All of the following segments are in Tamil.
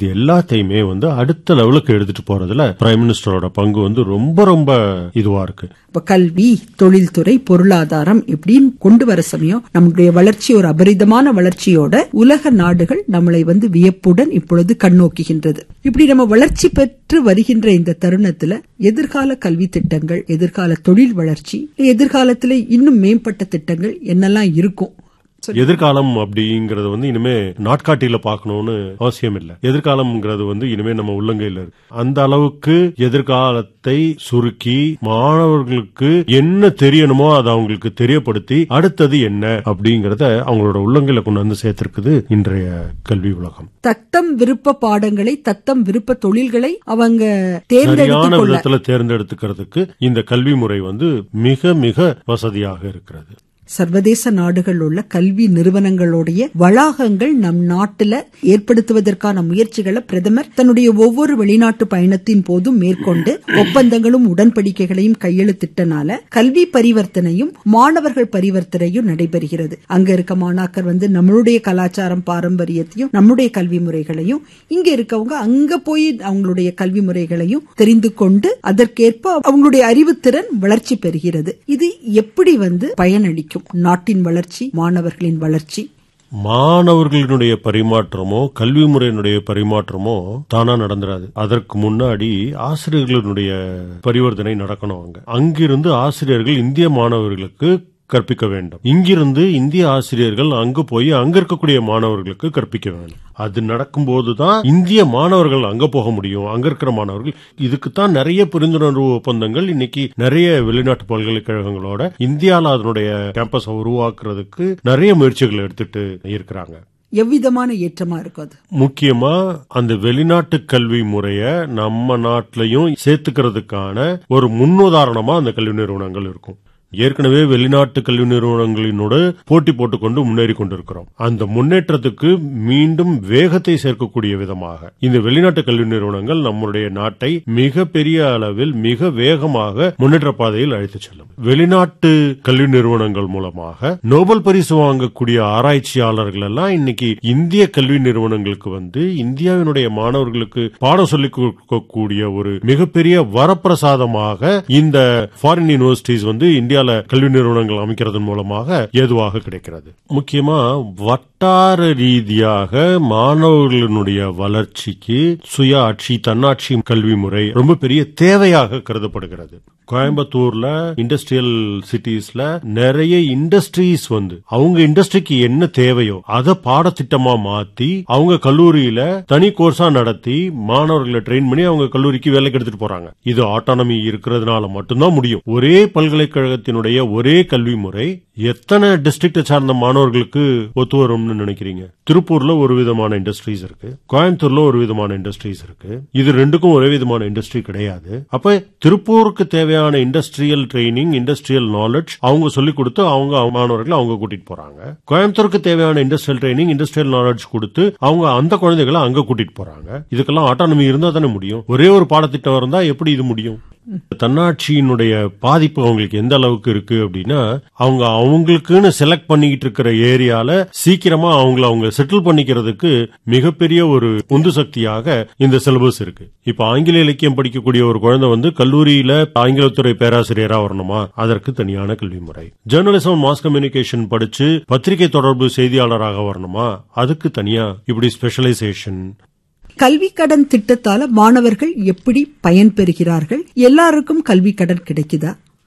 இது எல்லாத்தையுமே வந்து அடுத்த லெவலுக்கு எடுத்துட்டு போறதுல பிரைம் மினிஸ்டரோட பங்கு வந்து ரொம்ப ரொம்ப இதுவா இருக்கு இப்ப கல்வி தொழில்துறை பொருளாதாரம் இப்படின்னு கொண்டு வர சமயம் நம்முடைய வளர்ச்சி ஒரு அபரிதமான வளர்ச்சியோட உலக நாடுகள் நம்மளை வந்து வியப்புடன் இப்பொழுது கண்ணோக்குகின்றது இப்படி நம்ம வளர்ச்சி பெற்று வருகின்ற இந்த தருணத்துல எதிர்கால கல்வி திட்டங்கள் எதிர்கால தொழில் வளர்ச்சி எதிர்காலத்துல இன்னும் மேம்பட்ட திட்டங்கள் என்னெல்லாம் இருக்கும் எதிர்காலம் அப்படிங்கறது வந்து இனிமே நாட்காட்டியில பார்க்கணும்னு அவசியம் இல்லை எதிர்காலம்ங்கிறது வந்து இனிமே நம்ம உள்ளங்கையில இருக்கு அந்த அளவுக்கு எதிர்காலத்தை சுருக்கி மாணவர்களுக்கு என்ன தெரியணுமோ அதை அவங்களுக்கு தெரியப்படுத்தி அடுத்தது என்ன அப்படிங்கறத அவங்களோட உள்ளங்கையில கொண்டு வந்து சேர்த்திருக்குது இன்றைய கல்வி உலகம் தத்தம் விருப்ப பாடங்களை தத்தம் விருப்ப தொழில்களை அவங்க சரியான தேர்ந்தெடுத்துக் கொள்ள விதத்துல தேர்ந்தெடுத்துக்கிறதுக்கு இந்த கல்வி முறை வந்து மிக மிக வசதியாக இருக்கிறது சர்வதேச நாடுகள் உள்ள கல்வி நிறுவனங்களுடைய வளாகங்கள் நம் நாட்டுல ஏற்படுத்துவதற்கான முயற்சிகளை பிரதமர் தன்னுடைய ஒவ்வொரு வெளிநாட்டு பயணத்தின் போதும் மேற்கொண்டு ஒப்பந்தங்களும் உடன்படிக்கைகளையும் கையெழுத்திட்டனால கல்வி பரிவர்த்தனையும் மாணவர்கள் பரிவர்த்தனையும் நடைபெறுகிறது அங்க இருக்க மாணாக்கர் வந்து நம்மளுடைய கலாச்சாரம் பாரம்பரியத்தையும் நம்முடைய கல்வி முறைகளையும் இங்க இருக்கவங்க அங்க போய் அவங்களுடைய கல்வி முறைகளையும் தெரிந்து கொண்டு அதற்கேற்ப அவங்களுடைய அறிவுத்திறன் வளர்ச்சி பெறுகிறது இது எப்படி வந்து பயனளிக்கும் நாட்டின் வளர்ச்சி மாணவர்களின் வளர்ச்சி மாணவர்களினுடைய பரிமாற்றமோ கல்வி முறையினுடைய பரிமாற்றமோ தானா நடந்துராது அதற்கு முன்னாடி ஆசிரியர்களுடைய பரிவர்த்தனை நடக்கணும் அங்க அங்கிருந்து ஆசிரியர்கள் இந்திய மாணவர்களுக்கு கற்பிக்க வேண்டும் இங்கிருந்து இந்திய ஆசிரியர்கள் அங்கு போய் அங்க இருக்கக்கூடிய மாணவர்களுக்கு கற்பிக்க வேண்டும் அது நடக்கும்போதுதான் இந்திய மாணவர்கள் அங்க போக முடியும் அங்க இருக்கிற மாணவர்கள் இதுக்குத்தான் நிறைய புரிந்துணர்வு ஒப்பந்தங்கள் இன்னைக்கு நிறைய வெளிநாட்டு பல்கலைக்கழகங்களோட இந்தியால அதனுடைய கேம்பஸை உருவாக்குறதுக்கு நிறைய முயற்சிகள் எடுத்துட்டு இருக்கிறாங்க எவ்விதமான ஏற்றமா இருக்கும் அது முக்கியமா அந்த வெளிநாட்டு கல்வி முறைய நம்ம நாட்டிலையும் சேர்த்துக்கிறதுக்கான ஒரு முன்னுதாரணமா அந்த கல்வி நிறுவனங்கள் இருக்கும் ஏற்கனவே வெளிநாட்டு கல்வி நிறுவனங்களினோடு போட்டி போட்டுக்கொண்டு முன்னேறி கொண்டிருக்கிறோம் அந்த முன்னேற்றத்துக்கு மீண்டும் வேகத்தை சேர்க்கக்கூடிய விதமாக இந்த வெளிநாட்டு கல்வி நிறுவனங்கள் நம்முடைய நாட்டை மிக பெரிய அளவில் மிக வேகமாக முன்னேற்ற பாதையில் அழைத்து செல்லும் வெளிநாட்டு கல்வி நிறுவனங்கள் மூலமாக நோபல் பரிசு வாங்கக்கூடிய ஆராய்ச்சியாளர்கள் எல்லாம் இன்னைக்கு இந்திய கல்வி நிறுவனங்களுக்கு வந்து இந்தியாவினுடைய மாணவர்களுக்கு பாடம் சொல்லிக் கொடுக்கக்கூடிய ஒரு மிகப்பெரிய வரப்பிரசாதமாக இந்த ஃபாரின் யூனிவர்சிட்டிஸ் வந்து இந்தியால கல்வி நிறுவனங்கள் அமைக்கிறதன் மூலமாக ஏதுவாக கிடைக்கிறது முக்கியமா வட்டார ரீதியாக மாணவர்களுடைய வளர்ச்சிக்கு சுய ஆட்சி தன்னாட்சி கல்வி முறை ரொம்ப பெரிய தேவையாக கருதப்படுகிறது கோயம்புத்தூர்ல இண்டஸ்ட்ரியல் சிட்டிஸ்ல நிறைய இண்டஸ்ட்ரீஸ் வந்து அவங்க இண்டஸ்ட்ரிக்கு என்ன தேவையோ அதை பாடத்திட்டமா மாத்தி அவங்க கல்லூரியில தனி கோர்ஸா நடத்தி மாணவர்களை ட்ரெயின் பண்ணி அவங்க கல்லூரிக்கு வேலைக்கு எடுத்துட்டு போறாங்க இது ஆட்டானமி இருக்கிறதுனால மட்டும்தான் முடியும் ஒரே பல்கலைக்கழகத்தினுடைய ஒரே கல்வி முறை எத்தனை டிஸ்ட்ரிக்ட் சார்ந்த மாணவர்களுக்கு ஒத்து வரும்னு நினைக்கிறீங்க திருப்பூர்ல ஒரு விதமான இண்டஸ்ட்ரீஸ் இருக்கு கோயம்புத்தூர்ல ஒரு விதமான இண்டஸ்ட்ரீஸ் இருக்கு இது ரெண்டுக்கும் ஒரே விதமான இண்டஸ்ட்ரி கிடையாது அப்ப திருப்பூருக்கு தேவையான இண்டஸ்ட்ரியல் ட்ரைனிங் இண்டஸ்ட்ரியல் நாலேஜ் அவங்க சொல்லிக் கொடுத்து அவங்க மாணவர்களை அவங்க கூட்டிட்டு போறாங்க கோயம்புத்தூருக்கு தேவையான இண்டஸ்ட்ரியல் ட்ரைனிங் இண்டஸ்ட்ரியல் நாலேஜ் கொடுத்து அவங்க அந்த குழந்தைகளை அங்க கூட்டிட்டு போறாங்க இதுக்கெல்லாம் ஆட்டானமி இருந்தா தானே முடியும் ஒரே ஒரு பாடத்திட்டம் இருந்தா எப்படி இது முடியும் தன்னாட்சியினுடைய பாதிப்பு அவங்களுக்கு எந்த அளவுக்கு இருக்கு அப்படின்னா அவங்க அவங்களுக்குன்னு செலக்ட் பண்ணிக்கிட்டு இருக்கிற ஏரியால சீக்கிரமா அவங்கள அவங்க செட்டில் பண்ணிக்கிறதுக்கு மிகப்பெரிய ஒரு உந்து சக்தியாக இந்த சிலபஸ் இருக்கு இப்ப ஆங்கில இலக்கியம் படிக்கக்கூடிய ஒரு குழந்தை வந்து கல்லூரியில ஆங்கிலத்துறை பேராசிரியரா வரணுமா அதற்கு தனியான கல்வி முறை ஜேர்னலிசம் மாஸ் கம்யூனிகேஷன் படிச்சு பத்திரிகை தொடர்பு செய்தியாளராக வரணுமா அதுக்கு தனியா இப்படி ஸ்பெஷலைசேஷன் கல்வி கடன் திட்டத்தால மாணவர்கள் எப்படி பயன்பெறுகிறார்கள் எல்லாருக்கும் கல்வி கடன் கிடைக்குதா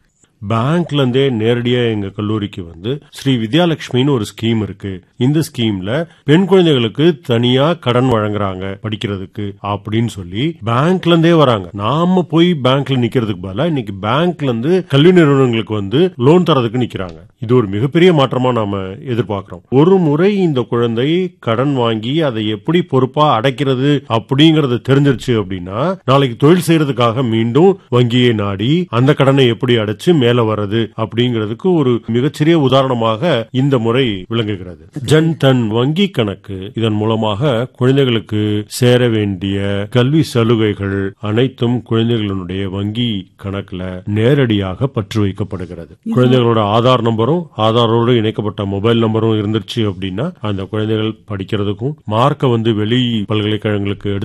பேங்க்ல இருந்தே நேரடியா எங்க கல்லூரிக்கு வந்து ஸ்ரீ வித்யாலட்சுமின்னு ஒரு ஸ்கீம் இருக்கு இந்த ஸ்கீம்ல பெண் குழந்தைகளுக்கு தனியா கடன் வழங்குறாங்க படிக்கிறதுக்கு அப்படின்னு சொல்லி பேங்க்ல இருந்தே வராங்க நாம போய் பேங்க்ல நிக்கிறதுக்கு பதிலா இன்னைக்கு பேங்க்ல இருந்து கல்வி நிறுவனங்களுக்கு வந்து லோன் தரதுக்கு நிக்கிறாங்க இது ஒரு மிகப்பெரிய மாற்றமா நாம எதிர்பார்க்கிறோம் ஒரு முறை இந்த குழந்தை கடன் வாங்கி அதை எப்படி பொறுப்பா அடைக்கிறது அப்படிங்கறது தெரிஞ்சிருச்சு அப்படின்னா நாளைக்கு தொழில் செய்யறதுக்காக மீண்டும் வங்கியை நாடி அந்த கடனை எப்படி அடைச்சு மேல வர்றது அப்படிங்கிறதுக்கு ஒரு மிகச்சிறிய உதாரணமாக இந்த முறை விளங்குகிறது ஜன் தன் வங்கி கணக்கு இதன் மூலமாக குழந்தைகளுக்கு சேர வேண்டிய கல்வி சலுகைகள் அனைத்தும் குழந்தைகளுடைய வங்கி கணக்குல நேரடியாக பற்று வைக்கப்படுகிறது குழந்தைகளோட ஆதார் நம்பரும் ஆதாரோடு இணைக்கப்பட்ட மொபைல் நம்பரும் இருந்துச்சு அப்படின்னா அந்த குழந்தைகள் படிக்கிறதுக்கும் மார்க்க வந்து வெளி பல்கலைக்கழகங்களுக்கு